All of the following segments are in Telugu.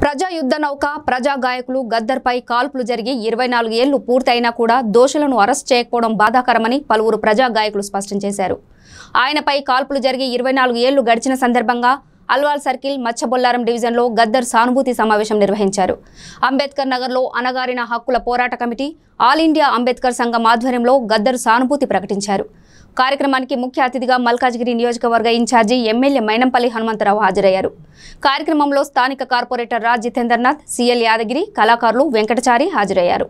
ప్రజా యుద్ధ నౌక ప్రజా గాయకులు గద్దర్పై కాల్పులు జరిగి ఇరవై నాలుగు ఏళ్లు పూర్తయినా కూడా దోషులను అరెస్ట్ చేయకపోవడం బాధాకరమని పలువురు ప్రజా గాయకులు స్పష్టం చేశారు ఆయనపై కాల్పులు జరిగి ఇరవై నాలుగు ఏళ్లు గడిచిన సందర్భంగా అల్వాల్ సర్కిల్ మచ్చబొల్లారం డివిజన్లో గద్దర్ సానుభూతి సమావేశం నిర్వహించారు అంబేద్కర్ నగర్లో అనగారిన హక్కుల పోరాట కమిటీ ఆల్ ఇండియా అంబేద్కర్ సంఘం ఆధ్వర్యంలో గద్దర్ సానుభూతి ప్రకటించారు కార్యక్రమానికి ముఖ్య అతిథిగా మల్కాజ్గిరి నియోజకవర్గ ఇన్ఛార్జి ఎమ్మెల్యే మైనంపల్లి హనుమంతరావు హాజరయ్యారు కార్యక్రమంలో స్థానిక కార్పొరేటర్ రాజ్ జితేందర్నాథ్ సిఎల్ యాదగిరి కళాకారులు వెంకటచారి హాజరయ్యారు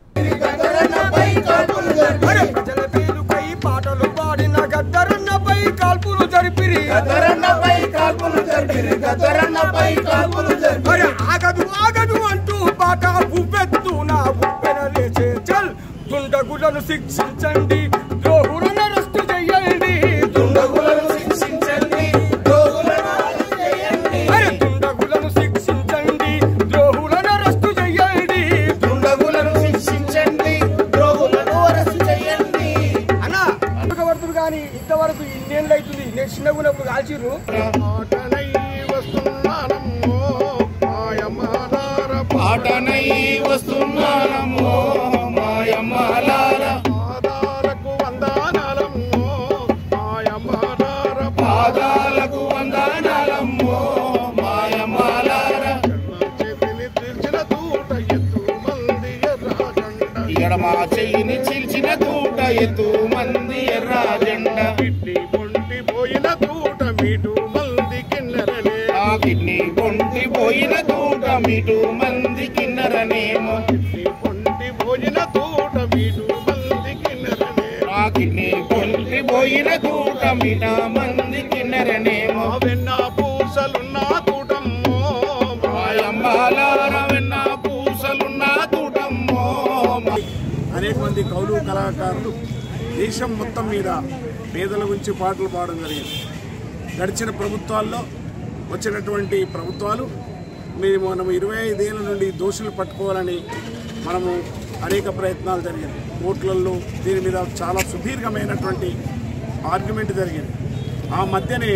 ప్రజల పేరుపై పాటలు పాడిన గద్దరన్నపై కాల్పులు జరిపిరి గద్దరన్నపై కాల్పులు జరిపిరి గద్దరన్నపై కాల్పులు జరిపిరి మరి ఆగదు ఆగదు అంటూ పాట ఉవ్వెత్తు నా ఉప్పెన లేచే చల్ దుండగులను శిక్షించండి ద్రోహులను అరెస్టు చెయ్యండి దుండగులను శిక్షించండి ద్రోహులను అరెస్టు చేయండి మరి దుండగులను శిక్షించండి ద్రోహులను అరెస్టు చెయ్యండి దుండగులను శిక్షించండి ద్రోహులను అరెస్టు చేయండి అన్న పడుతుంది కానీ ఇంతవరకు ఇన్నేళ్ళు అవుతుంది నేను చిన్నగున్నప్పుడు కాల్చిర్రు పాటనై వస్తున్నానమ్మో మాయమాలార పాటనై వస్తున్నానమ్మో మాయమాలార పాదాలకు వందనాలమ్మో మాయమాలార పాదాలకు వందనాలమ్మో మాయమాలార చేతిని తీర్చిన తూట ఎత్తు మంది ఎర్రాజండ ఎడమా చెయ్యిని చీల్చిన తూట ఎత్తు మంది ఎర్రాజండ కిడ్నీ పొంటి పోయిన తూట మీటు మంది కిన్నెరనే ఆ కిడ్నీ పొంటి పోయిన తూట మీటు మంది కిన్నెరనేమో కిడ్నీ పొంటి పోయిన తూట మీటు మంది కిన్నెరనే ఆ కిడ్నీ పొంటి పోయిన తూట మీట మంది కిన్నెరనేమో వెన్న పూసలున్న తూటమ్మో మాయమ్మాలార వెన్న పూసలున్న తూటమ్మో అనేక మంది కవులు కళాకారులు దేశం మొత్తం మీద పేదల గురించి పాటలు పాడడం జరిగింది గడిచిన ప్రభుత్వాల్లో వచ్చినటువంటి ప్రభుత్వాలు మేము మనం ఇరవై ఐదేళ్ల నుండి దోషులు పట్టుకోవాలని మనము అనేక ప్రయత్నాలు జరిగింది కోర్టులలో దీని మీద చాలా సుదీర్ఘమైనటువంటి ఆర్గ్యుమెంట్ జరిగింది ఆ మధ్యనే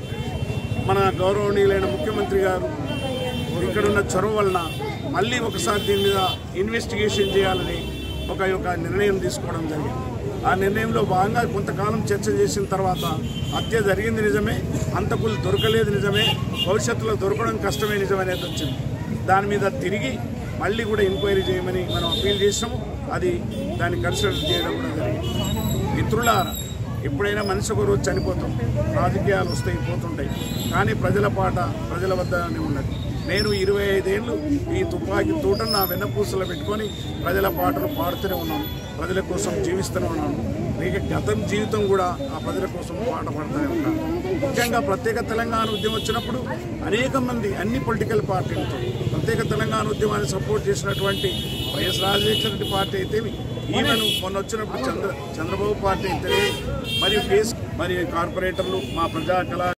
మన గౌరవనీయులైన ముఖ్యమంత్రి గారు ఇక్కడున్న చొరవ వలన మళ్ళీ ఒకసారి దీని మీద ఇన్వెస్టిగేషన్ చేయాలని ఒక యొక్క నిర్ణయం తీసుకోవడం జరిగింది ఆ నిర్ణయంలో భాగంగా కొంతకాలం చర్చ చేసిన తర్వాత హత్య జరిగింది నిజమే హంతకులు దొరకలేదు నిజమే భవిష్యత్తులో దొరకడం కష్టమే నిజమనేది వచ్చింది దాని మీద తిరిగి మళ్ళీ కూడా ఎంక్వైరీ చేయమని మనం అప్పీల్ చేసినాము అది దాన్ని కన్సిడర్ చేయడం కూడా జరిగింది మిత్రులారా ఎప్పుడైనా మనిషి ఒక రోజు చనిపోతాం రాజకీయాలు వస్తాయి పోతుంటాయి కానీ ప్రజల పాట ప్రజల వద్దనే ఉన్నది నేను ఇరవై ఐదేళ్ళు ఈ తుపాకీ తూటను నా వెన్నపూసలో పెట్టుకొని ప్రజల పాటలు పాడుతూనే ఉన్నాను ప్రజల కోసం జీవిస్తూనే ఉన్నాను ఇక గతం జీవితం కూడా ఆ ప్రజల కోసం పాట పాడుతూనే ఉన్నాను ముఖ్యంగా ప్రత్యేక తెలంగాణ ఉద్యమం వచ్చినప్పుడు అనేక మంది అన్ని పొలిటికల్ పార్టీలతో ప్రత్యేక తెలంగాణ ఉద్యమాన్ని సపోర్ట్ చేసినటువంటి వైఎస్ రాజశేఖర రెడ్డి పార్టీ అయితే ఈవెన్ మొన్న వచ్చినప్పుడు చంద్ర చంద్రబాబు పార్టీ అయితే మరియు కేస్ మరియు కార్పొరేటర్లు మా ప్రజా కళా